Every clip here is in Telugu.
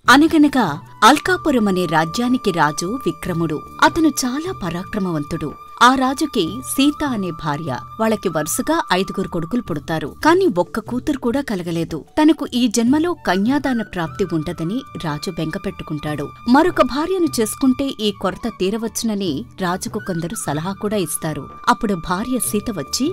అనగనగా అల్కాపురం అనే రాజ్యానికి రాజు విక్రముడు అతను చాలా పరాక్రమవంతుడు ఆ రాజుకి సీత అనే భార్య వాళ్ళకి వరుసగా ఐదుగురు కొడుకులు పుడతారు కాని ఒక్క కూతురు కూడా కలగలేదు తనకు ఈ జన్మలో కన్యాదాన ప్రాప్తి ఉండదని రాజు బెంగపెట్టుకుంటాడు మరొక భార్యను చేసుకుంటే ఈ కొరత తీరవచ్చునని రాజుకు కొందరు సలహా కూడా ఇస్తారు అప్పుడు భార్య సీత వచ్చి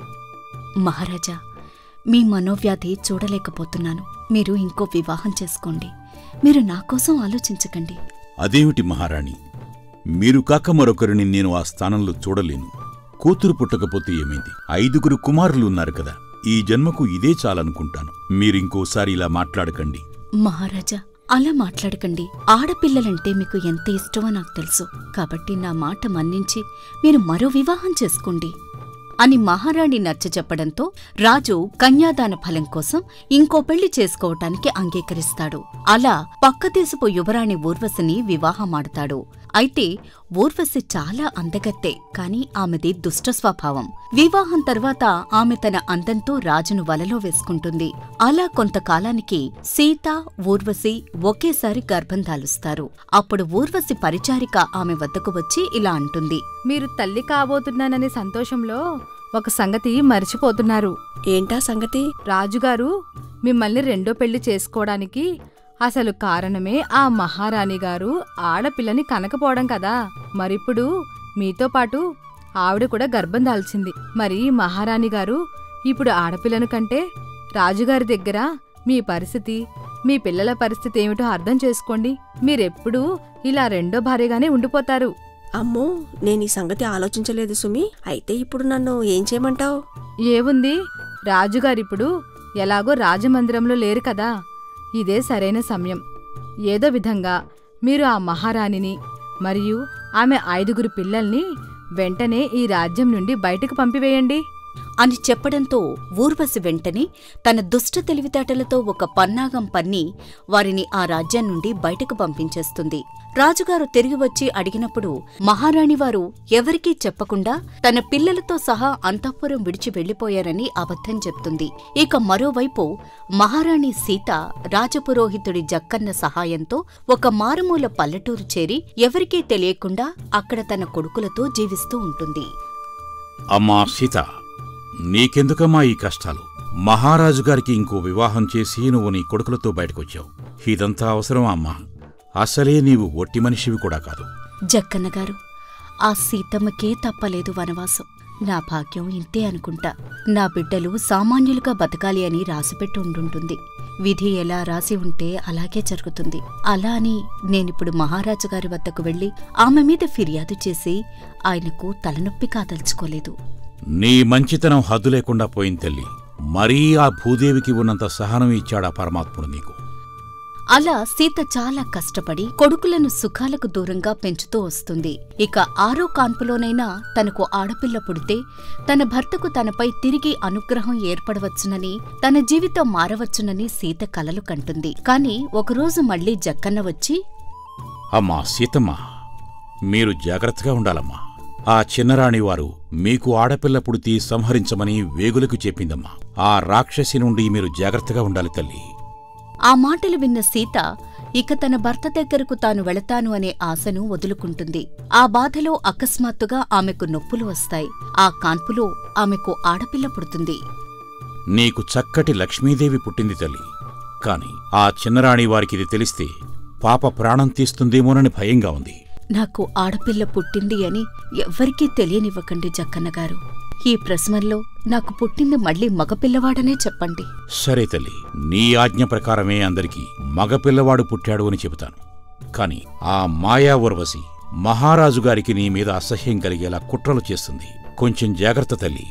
మహారాజా మీ మనోవ్యాధి చూడలేకపోతున్నాను మీరు ఇంకో వివాహం చేసుకోండి మీరు నా కోసం ఆలోచించకండి అదేమిటి మహారాణి మీరు కాక మరొకరిని నేను ఆ స్థానంలో చూడలేను కూతురు పుట్టకపోతే ఏమైంది ఐదుగురు కుమారులు ఉన్నారు కదా ఈ జన్మకు ఇదే చాలనుకుంటాను మీరింకోసారి ఇలా మాట్లాడకండి మహారాజా అలా మాట్లాడకండి ఆడపిల్లలంటే మీకు ఎంత ఇష్టమో నాకు తెలుసు కాబట్టి నా మాట మన్నించి మీరు మరో వివాహం చేసుకోండి అని మహారాణి నచ్చజెప్పడంతో రాజు కన్యాదాన ఫలం కోసం ఇంకో పెళ్లి చేసుకోవటానికి అంగీకరిస్తాడు అలా పక్కదేశపు యువరాణి ఊర్వశిని వివాహమాడతాడు అయితే ఊర్వశి చాలా అందగత్తే కాని ఆమెది దుష్ట స్వభావం వివాహం తర్వాత ఆమె తన అందంతో రాజును వలలో వేసుకుంటుంది అలా కొంతకాలానికి సీత ఊర్వశి ఒకేసారి గర్భం దాలుస్తారు అప్పుడు ఊర్వశి పరిచారిక ఆమె వద్దకు వచ్చి ఇలా అంటుంది మీరు తల్లి కాబోతున్నాననే సంతోషంలో ఒక సంగతి మర్చిపోతున్నారు ఏంటా సంగతి రాజుగారు మిమ్మల్ని రెండో పెళ్లి చేసుకోవడానికి అసలు కారణమే ఆ మహారాణి గారు ఆడపిల్లని కనకపోవడం కదా మరిప్పుడు మీతో పాటు ఆవిడ కూడా గర్భం దాల్చింది మరి మహారాణి గారు ఇప్పుడు ఆడపిల్లను కంటే రాజుగారి దగ్గర మీ పరిస్థితి మీ పిల్లల పరిస్థితి ఏమిటో అర్థం చేసుకోండి మీరెప్పుడూ ఇలా రెండో భార్యగానే ఉండిపోతారు అమ్మో నేను ఈ సంగతి ఆలోచించలేదు సుమి అయితే ఇప్పుడు నన్ను ఏం చేయమంటావు ఏవుంది రాజుగారిప్పుడు ఎలాగో రాజమందిరంలో లేరు కదా ఇదే సరైన సమయం ఏదో విధంగా మీరు ఆ మహారాణిని మరియు ఆమె ఐదుగురు పిల్లల్ని వెంటనే ఈ రాజ్యం నుండి బయటకు పంపివేయండి అని చెప్పడంతో ఊర్వశి వెంటనే తన దుష్ట తెలివితేటలతో ఒక పన్నాగం పన్ని వారిని ఆ రాజ్యం నుండి బయటకు పంపించేస్తుంది రాజుగారు తిరిగి వచ్చి అడిగినప్పుడు మహారాణివారు ఎవరికీ చెప్పకుండా తన పిల్లలతో సహా అంతఃపురం విడిచి వెళ్లిపోయారని అబద్ధం చెప్తుంది ఇక మరోవైపు మహారాణి సీత రాజపురోహితుడి జక్కన్న సహాయంతో ఒక మారుమూల పల్లెటూరు చేరి ఎవరికీ తెలియకుండా అక్కడ తన కొడుకులతో జీవిస్తూ ఉంటుంది అమ్మా సీత నీకెందుకమ్మా ఈ కష్టాలు మహారాజు గారికి ఇంకో వివాహం చేసి నువ్వు నీ కొడుకులతో బయటకొచ్చావు ఇదంతా అవసరం అమ్మా అసలే నీవు ఒట్టి మనిషివి కూడా కాదు జక్కన్నగారు ఆ సీతమ్మకే తప్పలేదు వనవాసం నా భాగ్యం ఇంతే అనుకుంటా నా బిడ్డలు సామాన్యులుగా బతకాలి అని రాసిపెట్టి ఉండుంటుంది విధి ఎలా రాసి ఉంటే అలాగే జరుగుతుంది అలా అని నేనిప్పుడు మహారాజు గారి వద్దకు వెళ్లి ఆమె మీద ఫిర్యాదు చేసి ఆయనకు తలనొప్పి కాదలుచుకోలేదు నీ మంచితనం హద్దు లేకుండా పోయింది తల్లి మరీ ఆ భూదేవికి ఉన్నంత సహనం ఇచ్చాడా పరమాత్ముడు నీకు అలా సీత చాలా కష్టపడి కొడుకులను సుఖాలకు దూరంగా పెంచుతూ వస్తుంది ఇక ఆరో కాన్పులోనైనా తనకు ఆడపిల్ల పుడితే తన భర్తకు తనపై తిరిగి అనుగ్రహం ఏర్పడవచ్చునని తన జీవితం మారవచ్చునని సీత కలలు కంటుంది కాని ఒకరోజు మళ్ళీ జక్కన్న వచ్చి అమ్మా సీతమ్మ మీరు జాగ్రత్తగా ఉండాలమ్మా ఆ చిన్నరాణి వారు మీకు ఆడపిల్ల పుడితే సంహరించమని వేగులకు చెప్పిందమ్మా ఆ రాక్షసి నుండి మీరు జాగ్రత్తగా ఉండాలి తల్లి ఆ మాటలు విన్న సీత ఇక తన భర్త దగ్గరకు తాను వెళతాను అనే ఆశను వదులుకుంటుంది ఆ బాధలో అకస్మాత్తుగా ఆమెకు నొప్పులు వస్తాయి ఆ కాన్పులో ఆమెకు ఆడపిల్ల పుడుతుంది నీకు చక్కటి లక్ష్మీదేవి పుట్టింది తల్లి కాని ఆ చిన్నరాణి వారికిది తెలిస్తే పాప ప్రాణం తీస్తుందేమోనని భయంగా ఉంది నాకు ఆడపిల్ల పుట్టింది అని ఎవ్వరికీ తెలియనివ్వకండి జక్కన్నగారు ఈ ప్రశ్నల్లో నాకు పుట్టింది మళ్ళీ మగపిల్లవాడనే చెప్పండి సరే తల్లి నీ ఆజ్ఞ ప్రకారమే అందరికీ మగపిల్లవాడు పుట్టాడు అని చెబుతాను కాని ఆ మాయా ఉర్వశి మహారాజు గారికి నీ మీద అసహ్యం కలిగేలా కుట్రలు చేస్తుంది కొంచెం జాగ్రత్త తల్లి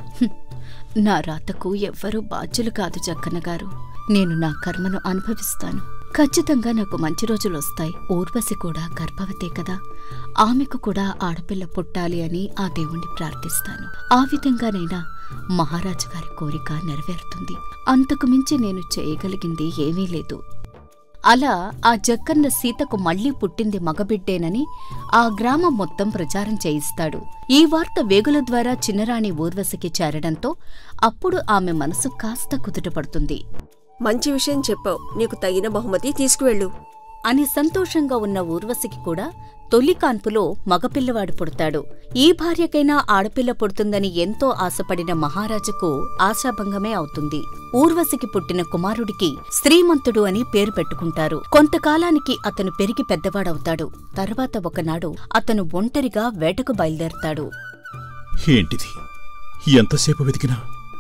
నా రాతకు ఎవ్వరూ బాధ్యులు కాదు జక్కన్నగారు నేను నా కర్మను అనుభవిస్తాను ఖచ్చితంగా నాకు మంచి రోజులొస్తాయి ఊర్వశి కూడా గర్భవతే కదా ఆమెకు కూడా ఆడపిల్ల పుట్టాలి అని ఆ దేవుణ్ణి ప్రార్థిస్తాను ఆ విధంగానైనా మహారాజు గారి కోరిక నెరవేరుతుంది అంతకు మించి నేను చేయగలిగింది ఏమీ లేదు అలా ఆ జక్కన్న సీతకు మళ్లీ పుట్టింది మగబిడ్డేనని ఆ గ్రామం మొత్తం ప్రచారం చేయిస్తాడు ఈ వార్త వేగుల ద్వారా చిన్నరాణి ఊర్వశికి చేరడంతో అప్పుడు ఆమె మనసు కాస్త కుదుటపడుతుంది మంచి విషయం చెప్పావు నీకు తగిన బహుమతి తీసుకువెళ్ళు అని సంతోషంగా ఉన్న ఊర్వశికి కూడా తొలి కాన్పులో మగపిల్లవాడు పుడతాడు ఈ భార్యకైనా ఆడపిల్ల పుడుతుందని ఎంతో ఆశపడిన మహారాజుకు ఆశాభంగమే అవుతుంది ఊర్వశికి పుట్టిన కుమారుడికి శ్రీమంతుడు అని పేరు పెట్టుకుంటారు కొంతకాలానికి అతను పెరిగి పెద్దవాడవుతాడు తర్వాత ఒకనాడు అతను ఒంటరిగా వేటకు బయలుదేరతాడు ఏంటిది ఎంతసేపు వెతికినా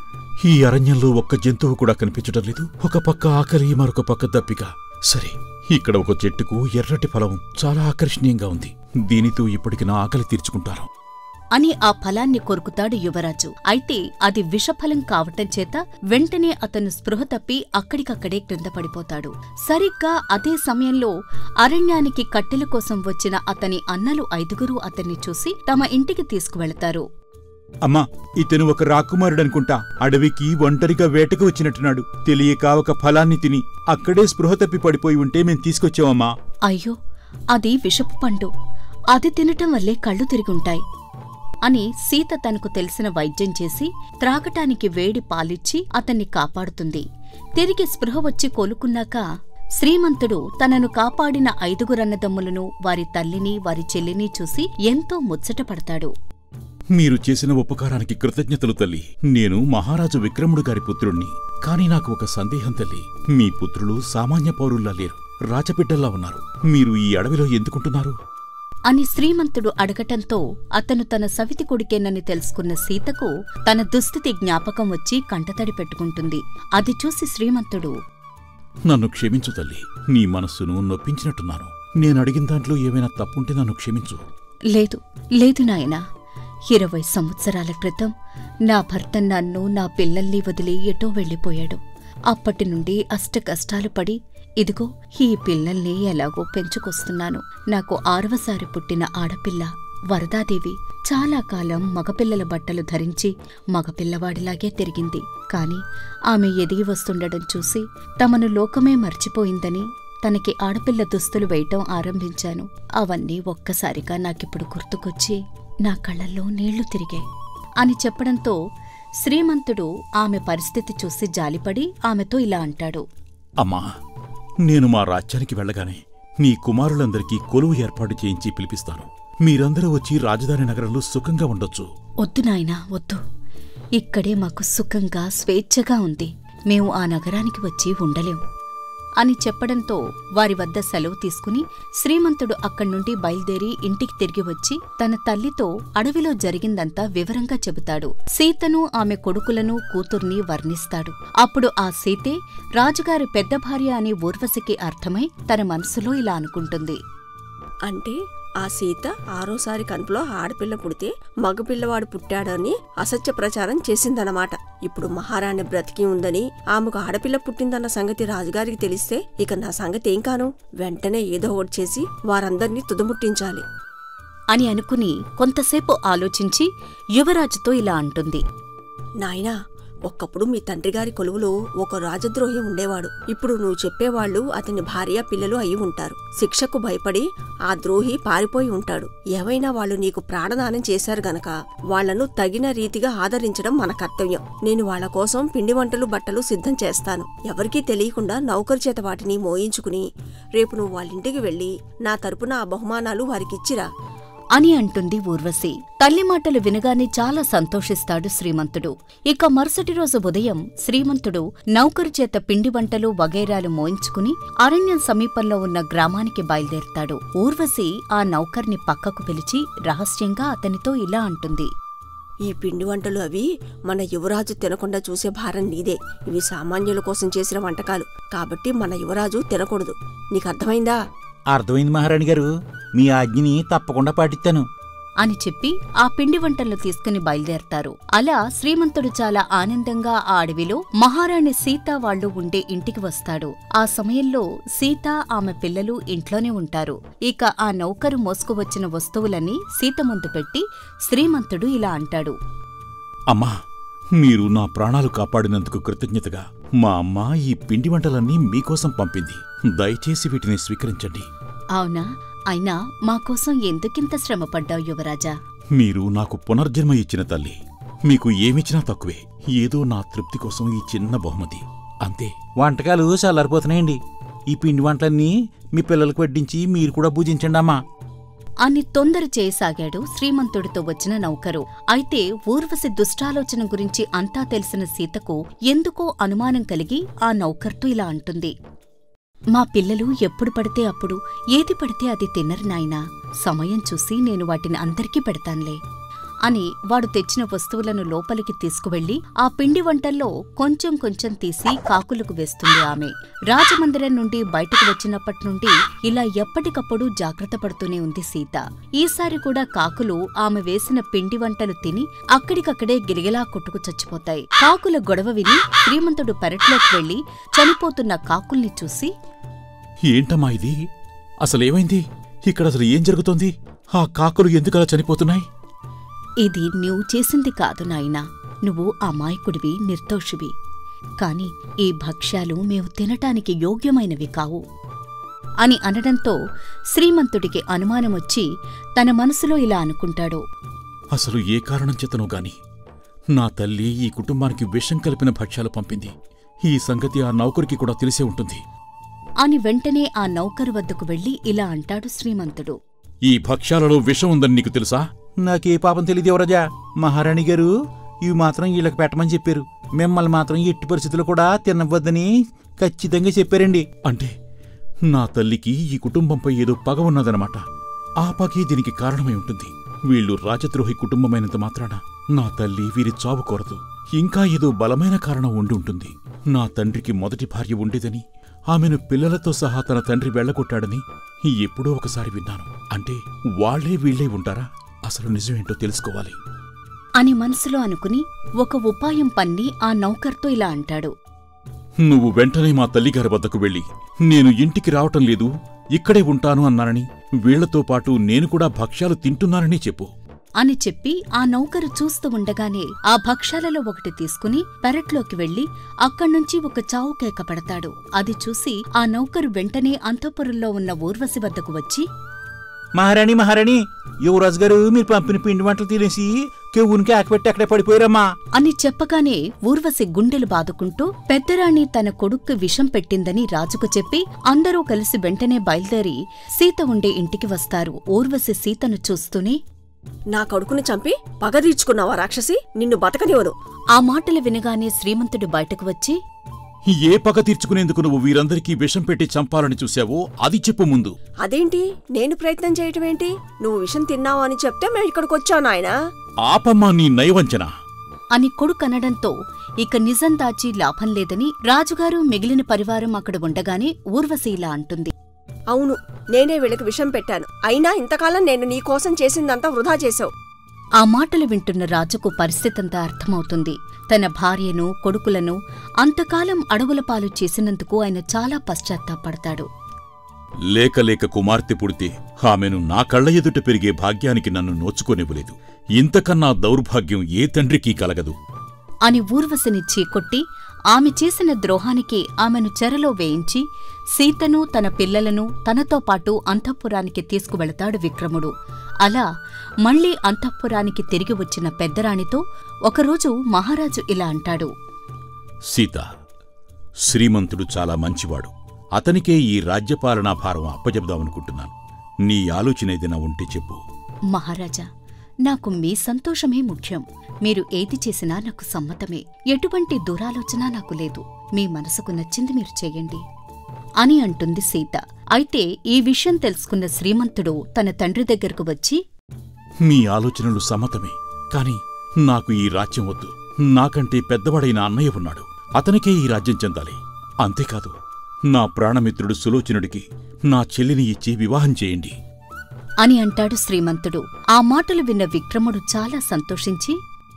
ఈ అరణ్యంలో ఒక్క జంతువు కూడా కనిపించడం లేదు ఒక పక్క ఆకలి మరొక పక్క దప్పిక సరే ఇక్కడ ఒక చెట్టుకు ఎర్రటి ఫలం చాలా ఆకర్షణీయంగా ఉంది దీనితో ఇప్పటికి నా ఆకలి తీర్చుకుంటాను అని ఆ ఫలాన్ని కొరుకుతాడు యువరాజు అయితే అది విషఫలం కావటం చేత వెంటనే అతను స్పృహ తప్పి అక్కడికక్కడే క్రింద పడిపోతాడు సరిగ్గా అదే సమయంలో అరణ్యానికి కట్టెల కోసం వచ్చిన అతని అన్నలు ఐదుగురు అతన్ని చూసి తమ ఇంటికి తీసుకువెళతారు అమ్మా ఇతను ఒక రాకుమారుడనుకుంటా అడవికి ఒంటరిగా వేటకు వచ్చినట్టున్నాడు తెలియక ఒక ఫలాన్ని తిని అక్కడే స్పృహ తప్పి పడిపోయి ఉంటే మేం తీసుకొచ్చామమ్మా అయ్యో అది విషపు పండు అది తినటం వల్లే కళ్ళు తిరుగుంటాయి అని సీత తనకు తెలిసిన వైద్యం చేసి త్రాగటానికి వేడి పాలిచ్చి అతన్ని కాపాడుతుంది తిరిగి స్పృహ వచ్చి కోలుకున్నాక శ్రీమంతుడు తనను కాపాడిన ఐదుగురన్నదమ్ములను వారి తల్లిని వారి చెల్లిని చూసి ఎంతో ముచ్చటపడతాడు మీరు చేసిన ఉపకారానికి కృతజ్ఞతలు తల్లి నేను మహారాజు విక్రముడు గారి పుత్రుణ్ణి కాని నాకు ఒక సందేహం తల్లి మీ పుత్రులు సామాన్య పౌరుల్లా లేరు రాచబిడ్డల్లా ఉన్నారు మీరు ఈ అడవిలో ఎందుకుంటున్నారు అని శ్రీమంతుడు అడగటంతో అతను తన సవితి కొడుకేనని తెలుసుకున్న సీతకు తన దుస్థితి జ్ఞాపకం వచ్చి కంటతడి పెట్టుకుంటుంది అది చూసి శ్రీమంతుడు నన్ను క్షమించు తల్లి నీ మనస్సును నొప్పించినట్టున్నాను నేను అడిగిన దాంట్లో ఏమైనా తప్పుంటే నన్ను క్షమించు లేదు లేదు నాయనా ఇరవై సంవత్సరాల క్రితం నా భర్త నన్ను నా పిల్లల్ని వదిలి ఎటో వెళ్ళిపోయాడు అప్పటి నుండి అష్ట కష్టాలు పడి ఇదిగో ఈ పిల్లల్ని ఎలాగో పెంచుకొస్తున్నాను నాకు ఆరవసారి పుట్టిన ఆడపిల్ల వరదాదేవి చాలా కాలం మగపిల్లల బట్టలు ధరించి మగపిల్లవాడిలాగే తిరిగింది కాని ఆమె ఎదిగి వస్తుండడం చూసి తమను లోకమే మర్చిపోయిందని తనకి ఆడపిల్ల దుస్తులు వేయటం ఆరంభించాను అవన్నీ ఒక్కసారిగా నాకిప్పుడు గుర్తుకొచ్చి నా కళ్ళల్లో నీళ్లు తిరిగాయి అని చెప్పడంతో శ్రీమంతుడు ఆమె పరిస్థితి చూసి జాలిపడి ఆమెతో ఇలా అంటాడు అమ్మా నేను మా రాజ్యానికి వెళ్ళగానే నీ కుమారులందరికీ కొలువు ఏర్పాటు చేయించి పిలిపిస్తాను మీరందరూ వచ్చి రాజధాని నగరంలో సుఖంగా ఉండొచ్చు వద్దు నాయనా వద్దు ఇక్కడే మాకు సుఖంగా స్వేచ్ఛగా ఉంది మేము ఆ నగరానికి వచ్చి ఉండలేం అని చెప్పడంతో వారి వద్ద సెలవు తీసుకుని శ్రీమంతుడు అక్కడ్నుండి బయలుదేరి ఇంటికి తిరిగి వచ్చి తన తల్లితో అడవిలో జరిగిందంతా వివరంగా చెబుతాడు సీతను ఆమె కొడుకులను కూతుర్ని వర్ణిస్తాడు అప్పుడు ఆ సీతే రాజుగారి పెద్ద భార్య అని ఊర్వశికి అర్థమై తన మనసులో ఇలా అనుకుంటుంది అంటే ఆ సీత ఆరోసారి కనుపులో ఆడపిల్ల పుడితే మగపిల్లవాడు పుట్టాడని అసత్య ప్రచారం చేసిందన్నమాట ఇప్పుడు మహారాణి బ్రతికి ఉందని ఆమెకు ఆడపిల్ల పుట్టిందన్న సంగతి రాజుగారికి తెలిస్తే ఇక నా సంగతి ఏం కాను వెంటనే ఏదో ఒకటి చేసి వారందర్నీ తుదముట్టించాలి అని అనుకుని కొంతసేపు ఆలోచించి యువరాజుతో ఇలా అంటుంది నాయనా ఒక్కప్పుడు మీ తండ్రి గారి కొలువులో ఒక రాజద్రోహి ఉండేవాడు ఇప్పుడు నువ్వు చెప్పేవాళ్ళు అతని భార్య పిల్లలు అయి ఉంటారు శిక్షకు భయపడి ఆ ద్రోహి పారిపోయి ఉంటాడు ఏవైనా వాళ్ళు నీకు ప్రాణదానం చేశారు గనక వాళ్లను తగిన రీతిగా ఆదరించడం మన కర్తవ్యం నేను వాళ్ళ కోసం పిండి వంటలు బట్టలు సిద్ధం చేస్తాను ఎవరికీ తెలియకుండా నౌకరు చేత వాటిని మోయించుకుని రేపు నువ్వు వాళ్ళింటికి వెళ్ళి నా తరపున ఆ బహుమానాలు వారికిచ్చిరా అని అంటుంది ఊర్వశి తల్లి మాటలు వినగానే చాలా సంతోషిస్తాడు శ్రీమంతుడు ఇక మరుసటి రోజు ఉదయం శ్రీమంతుడు నౌకరు చేత పిండి వంటలు వగైరాలు మోయించుకుని అరణ్యం సమీపంలో ఉన్న గ్రామానికి బయలుదేరుతాడు ఊర్వశి ఆ నౌకర్ని పక్కకు పిలిచి రహస్యంగా అతనితో ఇలా అంటుంది ఈ పిండి వంటలు అవి మన యువరాజు తినకుండా చూసే భారం నీదే ఇవి సామాన్యుల కోసం చేసిన వంటకాలు కాబట్టి మన యువరాజు తినకూడదు నీకు అర్థమైందా అర్థమైంది మహారాణి గారు మీ ఆజ్ఞని తప్పకుండా పాటిస్తాను అని చెప్పి ఆ పిండి వంటలను తీసుకుని బయలుదేరతారు అలా శ్రీమంతుడు చాలా ఆనందంగా ఆ అడవిలో మహారాణి సీత వాళ్ళు ఉండే ఇంటికి వస్తాడు ఆ సమయంలో సీత ఆమె పిల్లలు ఇంట్లోనే ఉంటారు ఇక ఆ నౌకరు మోసుకువచ్చిన వస్తువులన్నీ సీత ముందు పెట్టి శ్రీమంతుడు ఇలా అంటాడు అమ్మా మీరు నా ప్రాణాలు కాపాడినందుకు కృతజ్ఞతగా మా అమ్మ ఈ పిండి వంటలన్నీ మీకోసం పంపింది దయచేసి వీటిని స్వీకరించండి అవునా అయినా మాకోసం ఎందుకింత శ్రమపడ్డావు యువరాజా మీరు నాకు పునర్జన్మ ఇచ్చిన తల్లి మీకు ఏమిచ్చినా తక్కువే ఏదో నా తృప్తి కోసం ఈ చిన్న బహుమతి అంతే వంటకాలు చల్లారిపోతున్నాయండి ఈ పిండి వంటలన్నీ మీ పిల్లలకు వడ్డించి మీరు కూడా భుజించండి అమ్మా అని తొందర చేయసాగాడు శ్రీమంతుడితో వచ్చిన నౌకరు అయితే ఊర్వశి దుష్టాలోచన గురించి అంతా తెలిసిన సీతకు ఎందుకో అనుమానం కలిగి ఆ నౌకర్తో ఇలా అంటుంది మా పిల్లలు ఎప్పుడు పడితే అప్పుడు ఏది పడితే అది తిన్నరు నాయనా సమయం చూసి నేను వాటిని అందరికీ పెడతాన్లే అని వాడు తెచ్చిన వస్తువులను లోపలికి తీసుకువెళ్లి ఆ పిండి వంటల్లో కొంచెం కొంచెం తీసి కాకులకు వేస్తుంది ఆమె రాజమందిరం నుండి బయటకు వచ్చినప్పటి నుండి ఇలా ఎప్పటికప్పుడు జాగ్రత్త పడుతూనే ఉంది సీత ఈసారి కూడా కాకులు ఆమె వేసిన పిండి వంటలు తిని అక్కడికక్కడే గిరిగిలా కొట్టుకు చచ్చిపోతాయి కాకుల గొడవ విని శ్రీమంతుడు పెరట్లోకి వెళ్లి చనిపోతున్న కాకుల్ని చూసి ఏంటమ్మా ఇది అసలేమైంది ఇక్కడ అసలు ఏం జరుగుతోంది ఆ కాకులు ఎందుకలా చనిపోతున్నాయి ఇది నువ్వు చేసింది కాదు నాయనా నువ్వు అమాయకుడివి నిర్దోషివి కాని ఈ భక్ష్యాలు మేము తినటానికి యోగ్యమైనవి కావు అని అనడంతో శ్రీమంతుడికి అనుమానమొచ్చి తన మనసులో ఇలా అనుకుంటాడు అసలు ఏ కారణం చేతనో గాని నా తల్లి ఈ కుటుంబానికి విషం కలిపిన భక్ష్యాలు పంపింది ఈ సంగతి ఆ నౌకరికి కూడా తెలిసే ఉంటుంది అని వెంటనే ఆ నౌకరు వద్దకు వెళ్లి ఇలా అంటాడు శ్రీమంతుడు ఈ భక్ష్యాలలో విషం ఉందని నీకు తెలుసా నాకే పాపం తెలియదు యువరాజా మహారాణి గారు ఇవి మాత్రం వీళ్ళకి పెట్టమని చెప్పారు మిమ్మల్ని మాత్రం ఎట్టి పరిస్థితుల్లో కూడా తినవద్దని ఖచ్చితంగా చెప్పారండి అంటే నా తల్లికి ఈ కుటుంబంపై ఏదో పగ ఉన్నదనమాట ఆ పగే దీనికి కారణమై ఉంటుంది వీళ్ళు రాజద్రోహి కుటుంబమైనంత మాత్రాన నా తల్లి వీరి చావు కోరదు ఇంకా ఏదో బలమైన కారణం ఉండి ఉంటుంది నా తండ్రికి మొదటి భార్య ఉండేదని ఆమెను పిల్లలతో సహా తన తండ్రి వెళ్ళగొట్టాడని ఎప్పుడో ఒకసారి విన్నాను అంటే వాళ్లే వీళ్లే ఉంటారా అసలు నిజమేంటో తెలుసుకోవాలి అని మనసులో అనుకుని ఒక ఉపాయం పన్ని ఆ నౌకర్తో ఇలా అంటాడు నువ్వు వెంటనే మా తల్లిగారి వద్దకు వెళ్ళి నేను ఇంటికి రావటం లేదు ఇక్కడే ఉంటాను అన్నానని వీళ్లతో పాటు నేను కూడా భక్ష్యాలు తింటున్నానని చెప్పు అని చెప్పి ఆ నౌకరు చూస్తూ ఉండగానే ఆ భక్ష్యాలలో ఒకటి తీసుకుని పెరట్లోకి వెళ్లి అక్కడ్నుంచి ఒక చావు కేక పెడతాడు అది చూసి ఆ నౌకరు వెంటనే అంతఃపురంలో ఉన్న ఊర్వశి వద్దకు వచ్చి మహారాణి మహారాణి యువరాజు గారు మీరు పంపిన పిండి వంటలు తినేసి కెవ్వునికి ఆకపెట్టి అక్కడే పడిపోయారమ్మా అని చెప్పగానే ఊర్వశి గుండెలు బాదుకుంటూ పెద్దరాణి తన కొడుక్కు విషం పెట్టిందని రాజుకు చెప్పి అందరూ కలిసి వెంటనే బయలుదేరి సీత ఉండే ఇంటికి వస్తారు ఊర్వశి సీతను చూస్తూనే నా కొడుకుని చంపి పగ తీర్చుకున్నావా రాక్షసి నిన్ను బతకనివను ఆ మాటలు వినగానే శ్రీమంతుడు బయటకు వచ్చి ఏ పగ తీర్చుకునేందుకు నువ్వు వీరందరికీ విషం పెట్టి చంపాలని చూశావో అది చెప్పు ముందు అదేంటి నేను ప్రయత్నం చేయటం ఏంటి నువ్వు విషం తిన్నావు అని చెప్తే మేము ఇక్కడికి వచ్చావు నాయనా ఆపమ్మా నీ నయవంచన అని కొడుకనడంతో ఇక నిజం దాచి లాభం లేదని రాజుగారు మిగిలిన పరివారం అక్కడ ఉండగానే ఊర్వశి ఇలా అంటుంది అవును నేనే వీళ్ళకి విషం పెట్టాను అయినా ఇంతకాలం నేను నీకోసం చేసిందంతా వృధా చేశావు ఆ మాటలు వింటున్న రాజుకు పరిస్థితంతా అర్థమవుతుంది తన భార్యను కొడుకులను అంతకాలం అడవుల పాలు చేసినందుకు ఆయన చాలా పశ్చాత్తాపడతాడు లేక లేక కుమార్తె పుడితే ఆమెను నా కళ్ళ ఎదుట పెరిగే భాగ్యానికి నన్ను నోచుకోనివ్వలేదు ఇంతకన్నా దౌర్భాగ్యం ఏ తండ్రికి కలగదు అని ఊర్వశిని చీకొట్టి ఆమె చేసిన ద్రోహానికి ఆమెను చెరలో వేయించి సీతను తన పిల్లలను తనతో పాటు అంతఃపురానికి తీసుకువెళతాడు విక్రముడు అలా మళ్లీ అంతఃపురానికి తిరిగి వచ్చిన పెద్దరాణితో ఒకరోజు మహారాజు ఇలా అంటాడు సీత శ్రీమంతుడు చాలా మంచివాడు అతనికే ఈ రాజ్యపాలనా భారం అప్పజెబుదామనుకుంటున్నాను నీ ఆలోచన ఏదైనా ఉంటే చెప్పు మహారాజా నాకు మీ సంతోషమే ముఖ్యం మీరు ఏది చేసినా నాకు సమ్మతమే ఎటువంటి దురాలోచన నాకు లేదు మీ మనసుకు నచ్చింది మీరు చేయండి అని అంటుంది సీత అయితే ఈ విషయం తెలుసుకున్న శ్రీమంతుడు తన తండ్రి దగ్గరకు వచ్చి మీ ఆలోచనలు సమ్మతమే కాని నాకు ఈ రాజ్యం వద్దు నాకంటే పెద్దవాడైన అన్నయ్య ఉన్నాడు అతనికే ఈ రాజ్యం చెందాలి అంతేకాదు నా ప్రాణమిత్రుడు సులోచనుడికి నా చెల్లిని ఇచ్చి వివాహం చేయండి అని అంటాడు శ్రీమంతుడు ఆ మాటలు విన్న విక్రముడు చాలా సంతోషించి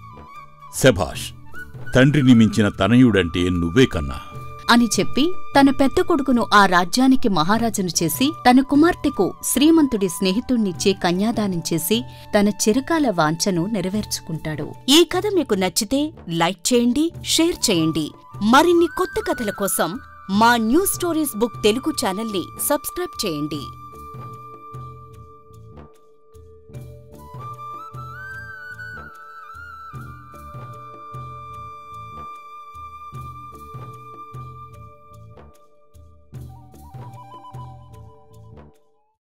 శభాష్ తండ్రిని మించిన తనయుడంటే నువ్వే కన్నా అని చెప్పి తన పెద్ద కొడుకును ఆ రాజ్యానికి మహారాజును చేసి తన కుమార్తెకు శ్రీమంతుడి స్నేహితుణ్ణిచ్చే కన్యాదానం చేసి తన చిరకాల వాంఛను నెరవేర్చుకుంటాడు ఈ కథ మీకు నచ్చితే లైక్ చేయండి షేర్ చేయండి మరిన్ని కొత్త కథల కోసం మా న్యూ స్టోరీస్ బుక్ తెలుగు ఛానల్ని సబ్స్క్రైబ్ చేయండి